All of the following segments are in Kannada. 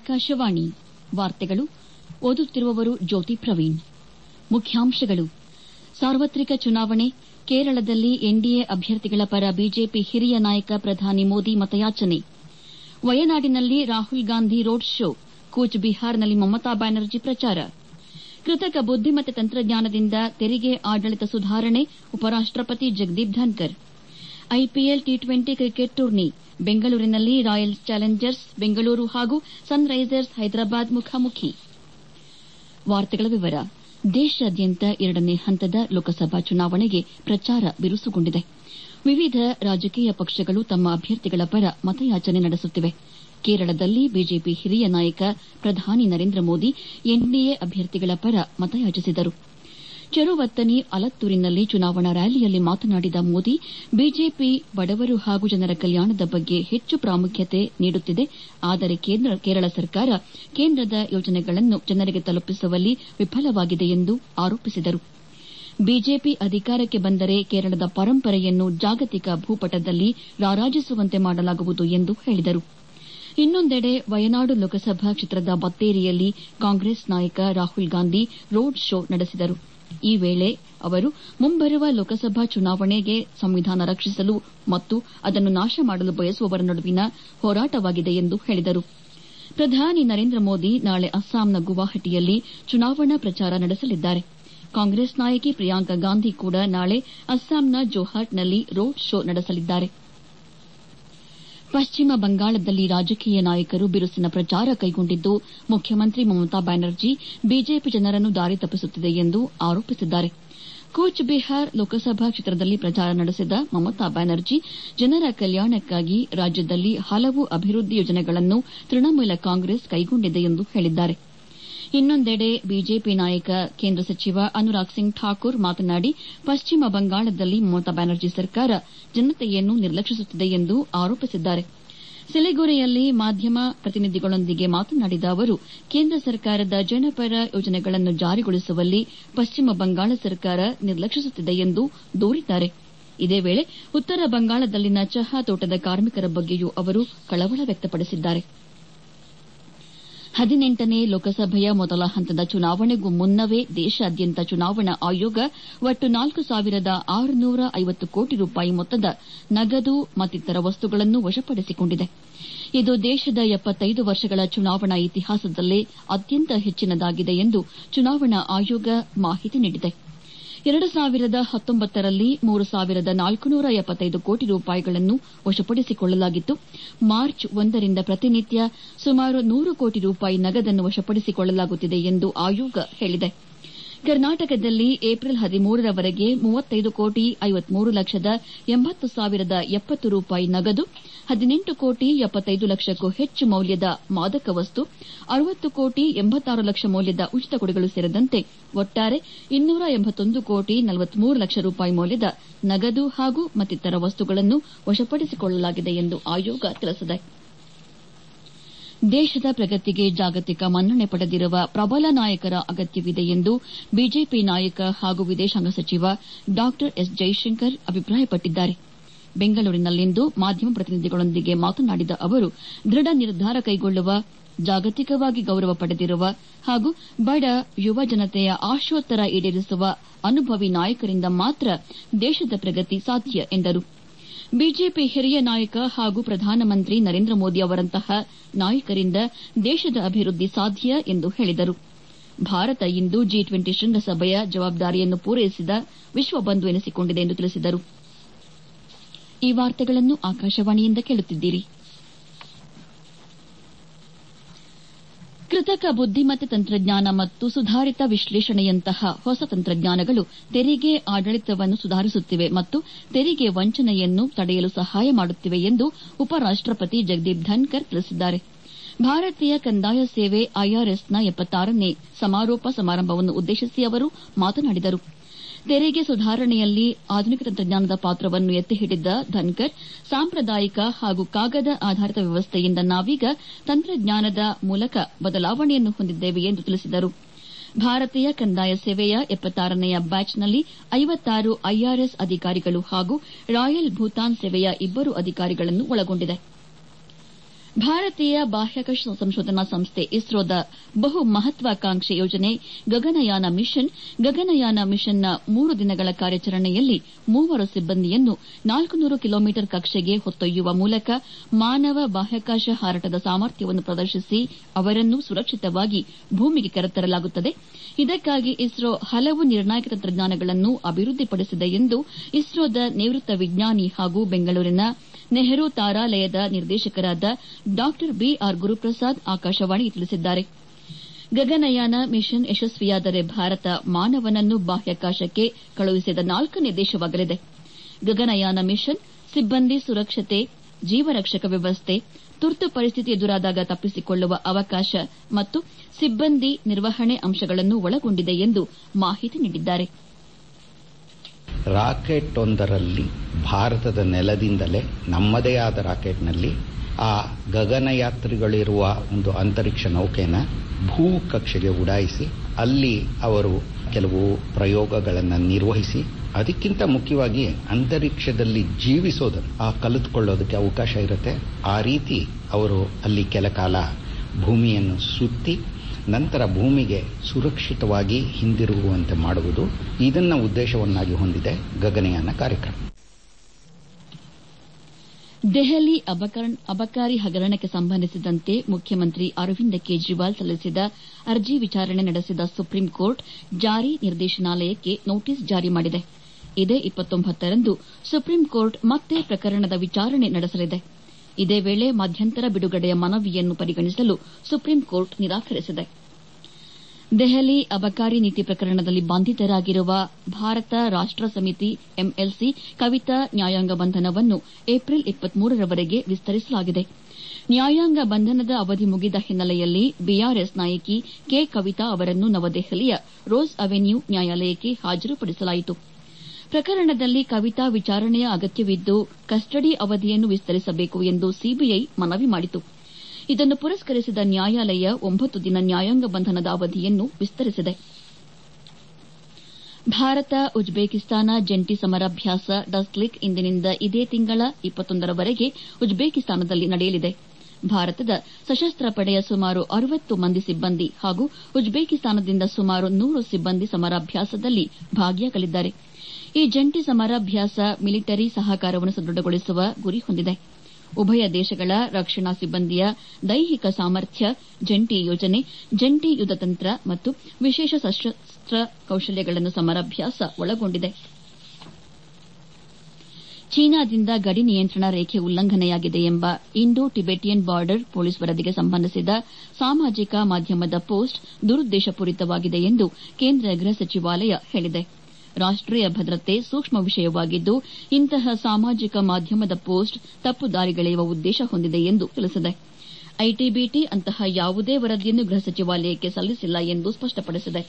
ಆಕಾಶವಾಣಿ ವಾರ್ತೆಗಳು ಓದುತ್ತಿರುವವರು ಜ್ಯೋತಿ ಪ್ರವೀಣ್ ಮುಖ್ಯಾಂಶಗಳು ಸಾರ್ವತ್ರಿಕ ಚುನಾವಣೆ ಕೇರಳದಲ್ಲಿ ಎನ್ಡಿಎ ಅಭ್ಯರ್ಥಿಗಳ ಪರ ಬಿಜೆಪಿ ಹಿರಿಯ ನಾಯಕ ಪ್ರಧಾನಿ ಮೋದಿ ಮತಯಾಚನೆ ವಯನಾಡಿನಲ್ಲಿ ರಾಹುಲ್ ಗಾಂಧಿ ರೋಡ್ ಶೋ ಕೂಚ್ ಬಿಹಾರ್ನಲ್ಲಿ ಮಮತಾ ಬ್ಯಾನರ್ಜಿ ಪ್ರಚಾರ ಕೃತಕ ಬುದ್ದಿಮತ್ತೆ ತಂತ್ರಜ್ಞಾನದಿಂದ ತೆರಿಗೆ ಆಡಳಿತ ಸುಧಾರಣೆ ಉಪರಾಷ್ಟಪತಿ Jagdeep Dhankhar IPL T twenty cricket tourney ಬೆಂಗಳೂರಿನಲ್ಲಿ ರಾಯಲ್ ಚಾಲೆಂಜರ್ಸ್ ಬೆಂಗಳೂರು ಹಾಗೂ ಸನ್ ರೈಸರ್ಸ್ ಹೈದರಾಬಾದ್ ಮುಖಾಮುಖಿ ದೇಶಾದ್ಯಂತ ಎರಡನೇ ಹಂತದ ಲೋಕಸಭಾ ಚುನಾವಣೆಗೆ ಪ್ರಚಾರ ಬಿರುಸುಗೊಂಡಿದೆ ವಿವಿಧ ರಾಜಕೀಯ ಪಕ್ಷಗಳು ತಮ್ಮ ಅಭ್ಯರ್ಥಿಗಳ ಪರ ಮತಯಾಚನೆ ನಡೆಸುತ್ತಿವೆ ಕೇರಳದಲ್ಲಿ ಬಿಜೆಪಿ ಹಿರಿಯ ನಾಯಕ ಪ್ರಧಾನಿ ನರೇಂದ್ರ ಮೋದಿ ಎನ್ಡಿಎ ಅಭ್ಯರ್ಥಿಗಳ ಪರ ಮತಯಾಚಿಸಿದರು ಚೆರುವತ್ತನಿ ಅಲತ್ತೂರಿನಲ್ಲಿ ಚುನಾವಣಾ ರ್ಯಾಲಿಯಲ್ಲಿ ಮಾತನಾಡಿದ ಮೋದಿ ಬಿಜೆಪಿ ಬಡವರು ಹಾಗೂ ಜನರ ಕಲ್ಯಾಣದ ಬಗ್ಗೆ ಹೆಚ್ಚು ಪ್ರಾಮುಖ್ಯತೆ ನೀಡುತ್ತಿದೆ ಆದರೆ ಕೇರಳ ಸರ್ಕಾರ ಕೇಂದ್ರದ ಯೋಜನೆಗಳನ್ನು ಜನರಿಗೆ ತಲುಪಿಸುವಲ್ಲಿ ವಿಫಲವಾಗಿದೆ ಎಂದು ಆರೋಪಿಸಿದರು ಬಿಜೆಪಿ ಅಧಿಕಾರಕ್ಕೆ ಬಂದರೆ ಕೇರಳದ ಪರಂಪರೆಯನ್ನು ಜಾಗತಿಕ ಭೂಪಟದಲ್ಲಿ ರಾರಾಜಿಸುವಂತೆ ಮಾಡಲಾಗುವುದು ಎಂದು ಹೇಳಿದರು ಇನ್ನೊಂದೆಡೆ ವಯನಾಡು ಲೋಕಸಭಾ ಕ್ಷೇತ್ರದ ಬತ್ತೇರಿಯಲ್ಲಿ ಕಾಂಗ್ರೆಸ್ ನಾಯಕ ರಾಹುಲ್ ಗಾಂಧಿ ರೋಡ್ ಶೋ ನಡೆಸಿದರು ಈ ವೇಳೆ ಅವರು ಮುಂಬರುವ ಲೋಕಸಭಾ ಚುನಾವಣೆಗೆ ಸಂವಿಧಾನ ರಕ್ಷಿಸಲು ಮತ್ತು ಅದನ್ನು ನಾಶ ಮಾಡಲು ಬಯಸುವವರ ನಡುವಿನ ಹೋರಾಟವಾಗಿದೆ ಎಂದು ಹೇಳಿದರು ಪ್ರಧಾನಿ ನರೇಂದ್ರ ಮೋದಿ ನಾಳೆ ಅಸ್ಸಾಂನ ಗುವಾಹಟಿಯಲ್ಲಿ ಚುನಾವಣಾ ಪ್ರಚಾರ ನಡೆಸಲಿದ್ದಾರೆ ಕಾಂಗ್ರೆಸ್ ನಾಯಕಿ ಪ್ರಿಯಾಂಕಾ ಗಾಂಧಿ ಕೂಡ ನಾಳೆ ಅಸ್ಸಾಂನ ಜೋರ್ಹಾಟ್ನಲ್ಲಿ ರೋಡ್ ಶೋ ನಡೆಸಲಿದ್ದಾರೆ ಪಶ್ಚಿಮ ಬಂಗಾಳದಲ್ಲಿ ರಾಜಕೀಯ ನಾಯಕರು ಬಿರುಸಿನ ಪ್ರಚಾರ ಕೈಗೊಂಡಿದ್ದು ಮುಖ್ಯಮಂತ್ರಿ ಮಮತಾ ಬ್ಯಾನರ್ಜಿ ಬಿಜೆಪಿ ಜನರನ್ನು ದಾರಿ ತಪ್ಪಿಸುತ್ತಿದೆ ಎಂದು ಆರೋಪಿಸಿದ್ದಾರೆ ಕೂಚ್ ಬಿಹಾರ್ ಲೋಕಸಭಾ ಕ್ಷೇತ್ರದಲ್ಲಿ ಪ್ರಚಾರ ನಡೆಸಿದ ಮಮತಾ ಬ್ಯಾನರ್ಜಿ ಜನರ ಕಲ್ಯಾಣಕ್ಕಾಗಿ ರಾಜ್ಯದಲ್ಲಿ ಹಲವು ಅಭಿವೃದ್ದಿ ಯೋಜನೆಗಳನ್ನು ತೃಣಮೂಲ ಕಾಂಗ್ರೆಸ್ ಕೈಗೊಂಡಿದೆ ಎಂದು ಹೇಳಿದ್ದಾರೆ ಇನ್ನೊಂದೆಡೆ ಬಿಜೆಪಿ ನಾಯಕ ಕೇಂದ್ರ ಸಚಿವ ಅನುರಾಗ್ ಸಿಂಗ್ ಠಾಕೂರ್ ಮಾತನಾಡಿ ಪಶ್ಚಿಮ ಬಂಗಾಳದಲ್ಲಿ ಮಮತಾ ಬ್ಯಾನರ್ಜಿ ಸರ್ಕಾರ ಜನತೆಯನ್ನು ನಿರ್ಲಕ್ಷಿಸುತ್ತಿದೆ ಎಂದು ಆರೋಪಿಸಿದ್ದಾರೆ ಸಿಲಿಗುರಿಯಲ್ಲಿ ಮಾಧ್ಯಮ ಪ್ರತಿನಿಧಿಗಳೊಂದಿಗೆ ಮಾತನಾಡಿದ ಅವರು ಕೇಂದ್ರ ಸರ್ಕಾರದ ಜನಪರ ಯೋಜನೆಗಳನ್ನು ಜಾರಿಗೊಳಿಸುವಲ್ಲಿ ಪಶ್ಚಿಮ ಬಂಗಾಳ ಸರ್ಕಾರ ನಿರ್ಲಕ್ಷಿಸುತ್ತಿದೆ ಎಂದು ದೂರಿದ್ದಾರೆ ಇದೇ ವೇಳೆ ಉತ್ತರ ಬಂಗಾಳದಲ್ಲಿನ ಚಹಾ ತೋಟದ ಕಾರ್ಮಿಕರ ಬಗ್ಗೆಯೂ ಅವರು ಕಳವಳ ವ್ಯಕ್ತಪಡಿಸಿದ್ದಾರೆ ಹದಿನೆಂಟನೇ ಲೋಕಸಭೆಯ ಮೊದಲ ಹಂತದ ಚುನಾವಣೆಗೂ ಮುನ್ನವೇ ದೇಶಾದ್ಯಂತ ಚುನಾವಣಾ ಆಯೋಗ ಒಟ್ಟು ನಾಲ್ಕು ಸಾವಿರದ ಆರುನೂರ ಐವತ್ತು ಕೋಟಿ ರೂಪಾಯಿ ಮೊತ್ತದ ನಗದು ಮತ್ತಿತರ ವಸ್ತುಗಳನ್ನು ವಶಪಡಿಸಿಕೊಂಡಿದೆ ಇದು ದೇಶದ ಎಪ್ಪತ್ತೈದು ವರ್ಷಗಳ ಚುನಾವಣಾ ಇತಿಹಾಸದಲ್ಲೇ ಅತ್ಯಂತ ಹೆಚ್ಚಿನದಾಗಿದೆ ಎಂದು ಚುನಾವಣಾ ಆಯೋಗ ಮಾಹಿತಿ ನೀಡಿದೆ ಎರಡು ಸಾವಿರದ ಹತ್ತೊಂಬತ್ತರಲ್ಲಿ ಮೂರು ಸಾವಿರದ ನಾಲ್ಕುನೂರ ಎಪ್ಪತ್ತೈದು ಕೋಟಿ ರೂಪಾಯಿಗಳನ್ನು ವಶಪಡಿಸಿಕೊಳ್ಳಲಾಗಿತ್ತು ಮಾರ್ಚ್ ಒಂದರಿಂದ ಪ್ರತಿನಿತ್ಯ ಸುಮಾರು ನೂರು ಕೋಟಿ ರೂಪಾಯಿ ನಗದನ್ನು ವಶಪಡಿಸಿಕೊಳ್ಳಲಾಗುತ್ತಿದೆ ಎಂದು ಆಯೋಗ ಹೇಳಿದೆ ಕರ್ನಾಟಕದಲ್ಲಿ ಏಪ್ರಿಲ್ ಹದಿಮೂರರವರೆಗೆ ಮೂವತ್ತೈದು ಕೋಟಿ ಐವತ್ಮೂರು ಲಕ್ಷದ ಎಂಬತ್ತು ಸಾವಿರದ ಎಪ್ಪತ್ತು ರೂಪಾಯಿ ನಗದು ಹದಿನೆಂಟು ಕೋಟಿ ಎಪ್ಪತ್ತೈದು ಲಕ್ಷಕ್ಕೂ ಹೆಚ್ಚು ಮೌಲ್ಯದ ಮಾದಕ ವಸ್ತು ಅರವತ್ತು ಕೋಟಿ ಎಂಬತ್ತಾರು ಲಕ್ಷ ಮೌಲ್ಯದ ಉಚಿತ ಕೊಡೆಗಳು ಸೇರಿದಂತೆ ಒಟ್ಟಾರೆ ಇನ್ನೂರ ಎಂಬತ್ತೊಂದು ಕೋಟಿ ನಲವತ್ಮೂರು ಲಕ್ಷ ರೂಪಾಯಿ ಮೌಲ್ಯದ ನಗದು ಹಾಗೂ ಮತ್ತಿತರ ವಸ್ತುಗಳನ್ನು ವಶಪಡಿಸಿಕೊಳ್ಳಲಾಗಿದೆ ಎಂದು ಆಯೋಗ ತಿಳಿಸಿದೆ ದೇಶದ ಪ್ರಗತಿಗೆ ಜಾಗತಿಕ ಮನ್ನಣೆ ಪಡೆದಿರುವ ಪ್ರಬಲ ನಾಯಕರ ಅಗತ್ಯವಿದೆ ಎಂದು ಬಿಜೆಪಿ ನಾಯಕ ಹಾಗೂ ವಿದೇಶಾಂಗ ಸಚಿವ ಡಾ ಎಸ್ ಜೈಶಂಕರ್ ಅಭಿಪ್ರಾಯಪಟ್ಟಿದ್ದಾರೆ ಬೆಂಗಳೂರಿನಲ್ಲಿಂದು ಮಾಧ್ಯಮ ಪ್ರತಿನಿಧಿಗಳೊಂದಿಗೆ ಮಾತನಾಡಿದ ಅವರು ದೃಢ ನಿರ್ಧಾರ ಕೈಗೊಳ್ಳುವ ಜಾಗತಿಕವಾಗಿ ಗೌರವ ಪಡೆದಿರುವ ಹಾಗೂ ಬಡ ಯುವ ಜನತೆಯ ಆಶೋತ್ತರ ಈಡೇರಿಸುವ ಅನುಭವಿ ನಾಯಕರಿಂದ ಮಾತ್ರ ದೇಶದ ಪ್ರಗತಿ ಸಾಧ್ಯ ಎಂದರು ಬಿಜೆಪಿ ಹಿರಿಯ ನಾಯಕ ಹಾಗೂ ಪ್ರಧಾನಮಂತ್ರಿ ನರೇಂದ್ರ ಮೋದಿ ಅವರಂತಹ ನಾಯಕರಿಂದ ದೇಶದ ಅಭಿವೃದ್ದಿ ಸಾಧ್ಯ ಎಂದು ಹೇಳಿದರು ಭಾರತ ಇಂದು ಜಿ ಟ್ವೆಂಟಿ ಶೃಂಗಸಭೆಯ ಜವಾಬ್ದಾರಿಯನ್ನು ಪೂರೈಸಿದ ವಿಶ್ವಬಂಧು ಎನಿಸಿಕೊಂಡಿದೆ ಎಂದು ತಿಳಿಸಿದರು ಈ ವಾರ್ತೆಗಳನ್ನು ಆಕಾಶವಾಣಿಯಿಂದ ಕೇಳುತ್ತಿದ್ದೀರಿ ಕೃತಕ ಬುದ್ದಿಮತ್ತೆ ತಂತ್ರಜ್ಞಾನ ಮತ್ತು ಸುಧಾರಿತ ವಿಶ್ಲೇಷಣೆಯಂತಹ ಹೊಸ ತಂತ್ರಜ್ಞಾನಗಳು ತೆರಿಗೆ ಆಡಳಿತವನ್ನು ಸುಧಾರಿಸುತ್ತಿವೆ ಮತ್ತು ತೆರಿಗೆ ವಂಚನೆಯನ್ನು ತಡೆಯಲು ಸಹಾಯ ಮಾಡುತ್ತಿವೆ ಎಂದು ಉಪರಾಷ್ಟಪತಿ ಜಗದೀಪ್ ಧನ್ಕರ್ ತಿಳಿಸಿದ್ದಾರೆ ಭಾರತೀಯ ಕಂದಾಯ ಸೇವೆ ಐಆರ್ಎಸ್ನ ಎಪ್ಪತ್ತಾರನೇ ಸಮಾರೋಪ ಸಮಾರಂಭವನ್ನು ಉದ್ದೇಶಿಸಿ ಅವರು ಮಾತನಾಡಿದರು ತೆರಿಗೆ ಸುಧಾರಣೆಯಲ್ಲಿ ಆಧುನಿಕ ತಂತ್ರಜ್ಞಾನದ ಪಾತ್ರವನ್ನು ಎತ್ತಿ ಹಿಡಿದ ಧನ್ಕರ್ ಸಾಂಪ್ರದಾಯಿಕ ಹಾಗೂ ಕಾಗದ ಆಧಾರಿತ ವ್ಯವಸ್ಥೆಯಿಂದ ನಾವೀಗ ತಂತ್ರಜ್ಞಾನದ ಮೂಲಕ ಬದಲಾವಣೆಯನ್ನು ಹೊಂದಿದ್ದೇವೆ ಎಂದು ತಿಳಿಸಿದರು ಭಾರತೀಯ ಕಂದಾಯ ಸೇವೆಯ ಎಪ್ಪತ್ತಾರನೆಯ ಬ್ಯಾಚ್ನಲ್ಲಿ ಐವತ್ತಾರು ಐಆರ್ಎಸ್ ಅಧಿಕಾರಿಗಳು ಹಾಗೂ ರಾಯಲ್ ಭೂತಾನ್ ಸೇವೆಯ ಇಬ್ಬರು ಅಧಿಕಾರಿಗಳನ್ನು ಒಳಗೊಂಡಿದೆ ಭಾರತೀಯ ಬಾಹ್ಯಾಕಾಶ ಸಂಶೋಧನಾ ಸಂಸ್ಥೆ ಇಸ್ರೋದ ಬಹು ಮಹತ್ವಾಕಾಂಕ್ಷಿ ಯೋಜನೆ ಗಗನಯಾನ ಮಿಷನ್ ಗಗನಯಾನ ಮಿಷನ್ನ ಮೂರು ದಿನಗಳ ಕಾರ್ಯಾಚರಣೆಯಲ್ಲಿ ಮೂವರು ಸಿಬ್ಬಂದಿಯನ್ನು ನಾಲ್ಕುನೂರು ಕಿಲೋಮೀಟರ್ ಕಕ್ಷೆಗೆ ಹೊತ್ತೊಯ್ಯುವ ಮೂಲಕ ಮಾನವ ಬಾಹ್ಯಾಕಾಶ ಹಾರಾಟದ ಸಾಮರ್ಥ್ಯವನ್ನು ಪ್ರದರ್ಶಿಸಿ ಅವರನ್ನು ಸುರಕ್ಷಿತವಾಗಿ ಭೂಮಿಗೆ ಕರೆತರಲಾಗುತ್ತದೆ ಇದಕ್ಕಾಗಿ ಇಸ್ರೋ ಹಲವು ನಿರ್ಣಾಯಕ ತಂತ್ರಜ್ಞಾನಗಳನ್ನು ಅಭಿವೃದ್ಧಿಪಡಿಸಿದೆ ಎಂದು ಇಸ್ರೋದ ನಿವೃತ್ತ ವಿಜ್ಞಾನಿ ಹಾಗೂ ಬೆಂಗಳೂರಿನ ನೆಹರು ತಾರಾಲಯದ ನಿರ್ದೇಶಕರಾದ ಡಾ ಬಿಆರ್ ಗುರುಪ್ರಸಾದ್ ಆಕಾಶವಾಣಿಗೆ ತಿಳಿಸಿದ್ದಾರೆ ಗಗನಯಾನ ಮಿಷನ್ ಯಶಸ್ವಿಯಾದರೆ ಭಾರತ ಮಾನವನನ್ನು ಬಾಹ್ಯಾಕಾಶಕ್ಕೆ ಕಳುಹಿಸಿದ ನಾಲ್ಕನೇ ದೇಶವಾಗಲಿದೆ ಗಗನಯಾನ ಮಿಷನ್ ಸಿಬ್ಬಂದಿ ಸುರಕ್ಷತೆ ಜೀವರಕ್ಷಕ ವ್ಯವಸ್ಥೆ ತುರ್ತು ಪರಿಸ್ಥಿತಿ ಎದುರಾದಾಗ ತಪ್ಪಿಸಿಕೊಳ್ಳುವ ಅವಕಾಶ ಮತ್ತು ಸಿಬ್ಬಂದಿ ನಿರ್ವಹಣೆ ಅಂಶಗಳನ್ನು ಒಳಗೊಂಡಿದೆ ಎಂದು ಮಾಹಿತಿ ನೀಡಿದ್ದಾರೆ ರಾಕೆಟ್ ಒಂದರಲ್ಲಿ ಭಾರತದ ನೆಲದಿಂದಲೇ ನಮ್ಮದೇ ಆದ ರಾಕೆಟ್ನಲ್ಲಿ ಆ ಗಗನಯಾತ್ರಿಗಳಿರುವ ಒಂದು ಅಂತರಿಕ್ಷ ನೌಕೆನ ಭೂ ಕಕ್ಷೆಗೆ ಉಡಾಯಿಸಿ ಅಲ್ಲಿ ಅವರು ಕೆಲವು ಪ್ರಯೋಗಗಳನ್ನು ನಿರ್ವಹಿಸಿ ಅದಕ್ಕಿಂತ ಮುಖ್ಯವಾಗಿ ಅಂತರಿಕ್ಷದಲ್ಲಿ ಜೀವಿಸೋದನ್ನು ಆ ಕಲಿತುಕೊಳ್ಳೋದಕ್ಕೆ ಅವಕಾಶ ಇರುತ್ತೆ ಆ ರೀತಿ ಅವರು ಅಲ್ಲಿ ಕೆಲ ಕಾಲ ಭೂಮಿಯನ್ನು ಸುತ್ತಿ ನಂತರ ಭೂಮಿಗೆ ಸುರಕ್ಷಿತವಾಗಿ ಹಿಂದಿರುಗುವಂತೆ ಮಾಡುವುದು ಇದನ್ನ ಉದ್ದೇಶವನ್ನಾಗಿ ಹೊಂದಿದೆ ಗಗನಯಾನ ಕಾರ್ಯಕ್ರಮ ದೆಹಲಿ ಅಬಕಾರಿ ಹಗರಣಕ್ಕೆ ಸಂಬಂಧಿಸಿದಂತೆ ಮುಖ್ಯಮಂತ್ರಿ ಅರವಿಂದ ಕೇಜ್ರಿವಾಲ್ ಸಲ್ಲಿಸಿದ ಅರ್ಜಿ ವಿಚಾರಣೆ ನಡೆಸಿದ ಸುಪ್ರೀಂ ಕೋರ್ಟ್ ಜಾರಿ ನಿರ್ದೇಶನಾಲಯಕ್ಕೆ ನೋಟಿಸ್ ಜಾರಿ ಮಾಡಿದೆ ಇದೇ ರಂದು ಸುಪ್ರೀಂ ಕೋರ್ಟ್ ಮತ್ತೆ ಪ್ರಕರಣದ ವಿಚಾರಣೆ ನಡೆಸಲಿದೆ ಇದೇ ವೇಳೆ ಮಧ್ಯಂತರ ಬಿಡುಗಡೆಯ ಮನವಿಯನ್ನು ಪರಿಗಣಿಸಲು ಸುಪ್ರೀಂ ಕೋರ್ಟ್ ನಿರಾಕರಿಸಿದೆ ದೆಹಲಿ ಅಬಕಾರಿ ನೀತಿ ಪ್ರಕರಣದಲ್ಲಿ ಬಂಧಿತರಾಗಿರುವ ಭಾರತ ರಾಷ್ಟ ಸಮಿತಿ ಎಂಎಲ್ಸಿ ಕವಿತಾ ನ್ಯಾಯಾಂಗ ಬಂಧನವನ್ನು ಏಪ್ರಿಲ್ ರವರೆಗೆ ವಿಸ್ತರಿಸಲಾಗಿದೆ ನ್ಯಾಯಾಂಗ ಬಂಧನದ ಅವಧಿ ಮುಗಿದ ಹಿನ್ನೆಲೆಯಲ್ಲಿ ಬಿಆರ್ಎಸ್ ನಾಯಕಿ ಕೆ ಕವಿತಾ ಅವರನ್ನು ನವದೆಹಲಿಯ ರೋಸ್ ಅವೆನ್ಯೂ ನ್ಯಾಯಾಲಯಕ್ಕೆ ಹಾಜರುಪಡಿಸಲಾಯಿತು ಪ್ರಕರಣದಲ್ಲಿ ಕವಿತಾ ವಿಚಾರಣೆಯ ಅಗತ್ಯವಿದ್ದು ಕಸ್ಟಡಿ ಅವಧಿಯನ್ನು ವಿಸ್ತರಿಸಬೇಕು ಎಂದು ಸಿಬಿಐ ಮನವಿ ಮಾಡಿತು ಇದನ್ನು ಪುರಸ್ಕರಿಸಿದ ನ್ಯಾಯಾಲಯ ಒಂಬತ್ತು ದಿನ ನ್ಯಾಯಾಂಗ ಬಂಧನದ ಅವಧಿಯನ್ನು ವಿಸ್ತರಿಸಿದೆ ಭಾರತ ಉಜ್ಬೇಕಿಸ್ತಾನ ಜಂಟಿ ಸಮರಾಭ್ಯಾಸ ಡಸ್ಲಿಕ್ ಇಂದಿನಿಂದ ಇದೇ ತಿಂಗಳ ರವರೆಗೆ ಉಜ್ಬೇಕಿಸ್ತಾನದಲ್ಲಿ ನಡೆಯಲಿದೆ ಭಾರತದ ಸಶಸ್ತ್ರ ಪಡೆಯ ಸುಮಾರು ಅರವತ್ತು ಮಂದಿ ಸಿಬ್ಬಂದಿ ಹಾಗೂ ಉಜ್ಬೇಕಿಸ್ತಾನದಿಂದ ಸುಮಾರು ನೂರು ಸಿಬ್ಬಂದಿ ಸಮರಾಭ್ಯಾಸದಲ್ಲಿ ಭಾಗಿಯಾಗಲಿದ್ದಾರೆ ಈ ಜಂಟಿ ಸಮರಾಭ್ಯಾಸ ಮಿಲಿಟರಿ ಸಹಕಾರವನ್ನು ಸದೃಢಗೊಳಿಸುವ ಗುರಿ ಹೊಂದಿದೆ ಉಭಯ ದೇಶಗಳ ರಕ್ಷಣಾ ಸಿಬ್ಬಂದಿಯ ದೈಹಿಕ ಸಾಮರ್ಥ್ಯ ಜಂಟಿ ಯೋಜನೆ ಜಂಟಿ ಯುದ್ದತಂತ್ರ ಮತ್ತು ವಿಶೇಷ ಸಶಸ್ತ್ರ ಕೌಶಲ್ಯಗಳನ್ನು ಸಮರಾಭ್ಯಾಸ ಒಳಗೊಂಡಿದೆ ಚೀನಾದಿಂದ ಗಡಿ ನಿಯಂತ್ರಣ ರೇಖೆ ಉಲ್ಲಂಘನೆಯಾಗಿದೆ ಎಂಬ ಇಂಡೋ ಟಿಬೆಟಿಯನ್ ಬಾರ್ಡರ್ ಪೊಲೀಸ್ ವರದಿಗೆ ಸಂಬಂಧಿಸಿದ ಸಾಮಾಜಿಕ ಮಾಧ್ಯಮದ ಪೋಸ್ಟ್ ದುರುದ್ದೇಶಪೂರಿತವಾಗಿದೆ ಎಂದು ಕೇಂದ್ರ ಗೃಹ ಸಚಿವಾಲಯ ಹೇಳಿದೆ ರಾಷ್ಟೀಯ ಭದ್ರತೆ ಸೂಕ್ಷ್ಮ ವಿಷಯವಾಗಿದ್ದು ಇಂತಹ ಸಾಮಾಜಿಕ ಮಾಧ್ಯಮದ ಪೋಸ್ಟ್ ತಪ್ಪು ದಾರಿಗೆಳೆಯುವ ಉದ್ದೇಶ ಹೊಂದಿದೆ ಎಂದು ತಿಳಿಸಿದೆ ಐಟಿಬಿಟಿ ಅಂತಹ ಯಾವುದೇ ವರದಿಯನ್ನು ಗೃಹ ಸಚಿವಾಲಯಕ್ಕೆ ಸಲ್ಲಿಸಿಲ್ಲ ಎಂದು ಸ್ಪಷ್ಟಪಡಿಸಿದೆ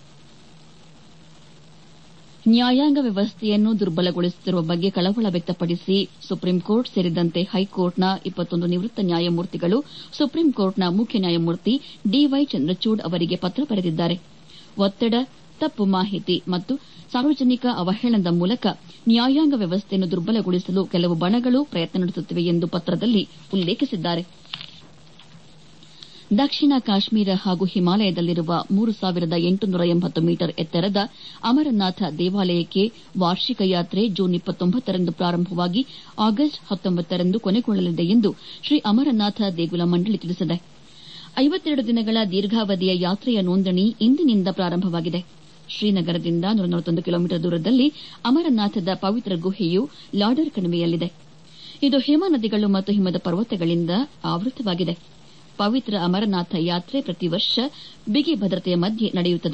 ನ್ಯಾಯಾಂಗ ವ್ಯವಸ್ಥೆಯನ್ನು ದುರ್ಬಲಗೊಳಿಸುತ್ತಿರುವ ಬಗ್ಗೆ ಕಳವಳ ವ್ಯಕ್ತಪಡಿಸಿ ಸುಪ್ರೀಂ ಕೋರ್ಟ್ ಸೇರಿದಂತೆ ಹೈಕೋರ್ಟ್ನ ಇಪ್ಪತ್ತೊಂದು ನಿವೃತ್ತ ನ್ಯಾಯಮೂರ್ತಿಗಳು ಸುಪ್ರೀಂ ಕೋರ್ಟ್ನ ಮುಖ್ಯ ನ್ಯಾಯಮೂರ್ತಿ ಡಿವೈ ಚಂದ್ರಚೂಡ್ ಅವರಿಗೆ ಪತ್ರ ಬರೆದಿದ್ದಾರೆ ಒತ್ತಡ ತಪ್ಪು ಮಾಹಿತಿ ಮತ್ತು ಸಾರ್ವಜನಿಕ ಅವಹೇಳನದ ಮೂಲಕ ನ್ಯಾಯಾಂಗ ವ್ಯವಸ್ಥೆಯನ್ನು ದುರ್ಬಲಗೊಳಿಸಲು ಕೆಲವು ಬಣಗಳು ಪ್ರಯತ್ನ ನಡೆಸುತ್ತಿವೆ ಎಂದು ಪತ್ರದಲ್ಲಿ ಉಲ್ಲೇಖಿಸಿದ್ದಾರೆ ದಕ್ಷಿಣ ಕಾಶ್ಮೀರ ಹಾಗೂ ಹಿಮಾಲಯದಲ್ಲಿರುವ ಮೂರು ಸಾವಿರದ ಎಂಟುನೂರ ಎಂಬತ್ತು ಮೀಟರ್ ಎತ್ತರದ ಅಮರನಾಥ ದೇವಾಲಯಕ್ಕೆ ವಾರ್ಷಿಕ ಯಾತ್ರೆ ಜೂನ್ ಇಪ್ಪತ್ತೊಂಬತ್ತರಂದು ಪ್ರಾರಂಭವಾಗಿ ಆಗಸ್ಟ್ ಹತ್ತೊಂಬತ್ತರಂದು ಕೊನೆಗೊಳ್ಳಲಿದೆ ಎಂದು ಶ್ರೀ ಅಮರನಾಥ ದೇಗುಲ ಮಂಡಳಿ ತಿಳಿಸಿದೆ ಐವತ್ತೆರಡು ದಿನಗಳ ದೀರ್ಘಾವಧಿಯ ಯಾತ್ರೆಯ ನೋಂದಣಿ ಇಂದಿನಿಂದ ಪ್ರಾರಂಭವಾಗಿದೆ ಶ್ರೀನಗರದಿಂದ ನೂರ ನಲವತ್ತೊಂದು ಕಿಲೋಮೀಟರ್ ದೂರದಲ್ಲಿ ಅಮರನಾಥದ ಪವಿತ್ರ ಗುಹೆಯು ಲಾಡರ್ ಕಣಿವೆಯಲ್ಲಿದೆ ಇದು ಹಿಮ ನದಿಗಳು ಮತ್ತು ಹಿಮದ ಪರ್ವತಗಳಿಂದ ಆವೃತವಾಗಿದೆ ಪವಿತ್ರ ಅಮರನಾಥ ಯಾತ್ರೆ ಪ್ರತಿ ವರ್ಷ ಬಿಗಿ ಭದ್ರತೆಯ ಮಧ್ಯೆ ನಡೆಯುತ್ತದೆ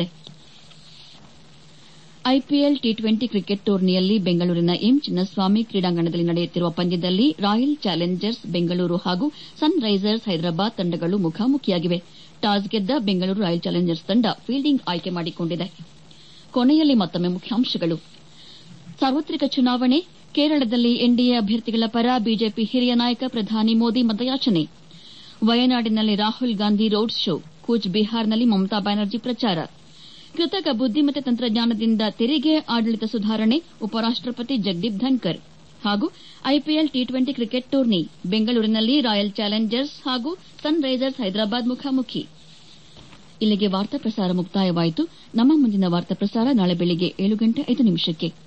ಐಪಿಎಲ್ ಟಿ ಟ್ವೆಂಟಿ ಕ್ರಿಕೆಟ್ ಟೂರ್ನಿಯಲ್ಲಿ ಬೆಂಗಳೂರಿನ ಎಂ ಚಿನ್ನಸ್ವಾಮಿ ಕ್ರೀಡಾಂಗಣದಲ್ಲಿ ನಡೆಯುತ್ತಿರುವ ಪಂದ್ಯದಲ್ಲಿ ರಾಯಲ್ ಚಾಲೆಂಜರ್ಸ್ ಬೆಂಗಳೂರು ಹಾಗೂ ಸನ್ ರೈಸರ್ಸ್ ಹೈದರಾಬಾದ್ ತಂಡಗಳು ಮುಖಾಮುಖಿಯಾಗಿವೆ ಟಾಸ್ ಗೆದ್ದ ಬೆಂಗಳೂರು ರಾಯಲ್ ಚಾಲೆಂಜರ್ಸ್ ತಂಡ ಫೀಲ್ಡಿಂಗ್ ಆಯ್ಕೆ ಮಾಡಿಕೊಂಡಿದೆ ಕೊನೆಯಲ್ಲಿ ಮತ್ತೊಮ್ಮೆ ಮುಖ್ಯಾಂಶಗಳು ಸಾರ್ವತ್ರಿಕ ಚುನಾವಣೆ ಕೇರಳದಲ್ಲಿ ಎನ್ಡಿಎ ಅಭ್ಯರ್ಥಿಗಳ ಪರ ಬಿಜೆಪಿ ಹಿರಿಯ ನಾಯಕ ಪ್ರಧಾನಿ ಮೋದಿ ಮತಯಾಚನೆ ವಯನಾಡಿನಲ್ಲಿ ರಾಹುಲ್ ಗಾಂಧಿ ರೋಡ್ ಶೋ ಕೂಚ್ ಬಿಹಾರ್ನಲ್ಲಿ ಮಮತಾ ಬ್ಯಾನರ್ಜಿ ಪ್ರಚಾರ ಕೃತಕ ಬುದ್ದಿಮತ್ತೆ ತಂತ್ರಜ್ಞಾನದಿಂದ ತೆರಿಗೆ ಆಡಳಿತ ಸುಧಾರಣೆ ಉಪರಾಷ್ಟಪತಿ ಜಗದೀಪ್ ಧನ್ಕರ್ ಹಾಗೂ IPL T twenty cricket tourney ಬೆಂಗಳೂರಿನಲ್ಲಿ ರಾಯಲ್ ಚಾಲೆಂಜರ್ಸ್ ಹಾಗೂ ಸನ್ ರೈಸರ್ಸ್ ಹೈದರಾಬಾದ್ ಮುಖಾಮುಖಿ ಇಲ್ಲಿಗೆ ವಾರ್ತಾ ಪ್ರಸಾರ ಮುಕ್ತಾಯವಾಯಿತು ನಮ್ಮ ಮುಂದಿನ ವಾರ್ತಾ ಪ್ರಸಾರ ನಾಳೆ ಬೆಳಿಗ್ಗೆ ಏಳು ಗಂಟೆ ಐದು ನಿಮಿಷಕ್ಕೆ